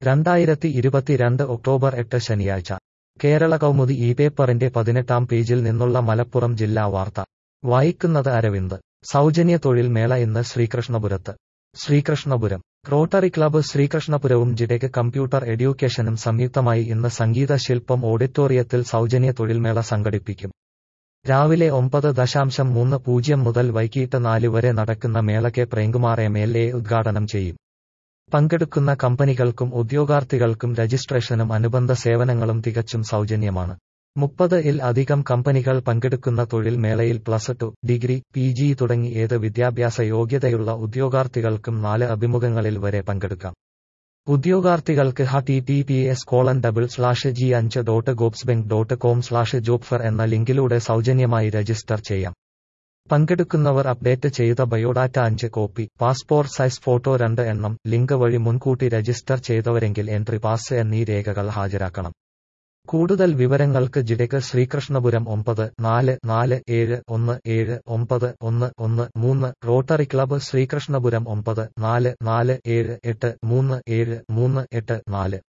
രണ്ടായിരത്തി ഇരുപത്തിരണ്ട് ഒക്ടോബർ എട്ട് ശനിയാഴ്ച കേരള കൗമുദി ഈ പേപ്പറിന്റെ പതിനെട്ടാം പേജിൽ നിന്നുള്ള മലപ്പുറം ജില്ലാ വാർത്ത വായിക്കുന്നത് അരവിന്ദ് സൗജന്യ തൊഴിൽ മേള ഇന്ന് ശ്രീകൃഷ്ണപുരത്ത് ശ്രീകൃഷ്ണപുരം റോട്ടറി ക്ലബ്ബ് ശ്രീകൃഷ്ണപുരവും ജിഡെക് കമ്പ്യൂട്ടർ എഡ്യൂക്കേഷനും സംയുക്തമായി ഇന്ന് സംഗീത ശില്പം ഓഡിറ്റോറിയത്തിൽ സൗജന്യ തൊഴിൽമേള സംഘടിപ്പിക്കും രാവിലെ ഒമ്പത് ദശാംശം മൂന്ന് പൂജ്യം മുതൽ വൈകിട്ട് നാല് വരെ നടക്കുന്ന മേളയ്ക്ക് പ്രേംകുമാർ എം എൽ എ ഉദ്ഘാടനം ചെയ്യും പങ്കെടുക്കുന്ന കമ്പനികൾക്കും ഉദ്യോഗാർത്ഥികൾക്കും രജിസ്ട്രേഷനും അനുബന്ധ സേവനങ്ങളും തികച്ചും സൗജന്യമാണ് മുപ്പത് ഇൽ അധികം കമ്പനികൾ പങ്കെടുക്കുന്ന തൊഴിൽ മേളയിൽ plus two degree P G തുടങ്ങി ഏത് വിദ്യാഭ്യാസ യോഗ്യതയുള്ള ഉദ്യോഗാർത്ഥികൾക്കും നാല് അഭിമുഖങ്ങളിൽ വരെ പങ്കെടുക്കാം ഉദ്യോഗാർത്ഥികൾക്ക് H T T P S colon double slash G അഞ്ച് dot gops bank dot com slash job fair എന്ന ലിങ്കിലൂടെ സൗജന്യമായി രജിസ്റ്റർ ചെയ്യാം പങ്കെടുക്കുന്നവർ അപ്ഡേറ്റ് ചെയ്ത ബയോഡാറ്റ അഞ്ച് കോപ്പി പാസ്പോർട്ട് സൈസ് ഫോട്ടോ രണ്ട് എണ്ണം ലിങ്ക് വഴി മുൻകൂട്ടി രജിസ്റ്റർ ചെയ്തവരെങ്കിൽ എൻട്രി പാസ് എന്നീ രേഖകൾ ഹാജരാക്കണം കൂടുതൽ വിവരങ്ങൾക്ക് ജിഡെക് ശ്രീകൃഷ്ണപുരം ഒമ്പത് നാല് നാല് ഏഴ് ഒന്ന് ഏഴ് ഒമ്പത് ഒന്ന് ഒന്ന് മൂന്ന് റോട്ടറി ക്ലബ്ബ് ശ്രീകൃഷ്ണപുരം ഒമ്പത് നാല് നാല് ഏഴ് എട്ട് മൂന്ന് ഏഴ് മൂന്ന് എട്ട് നാല്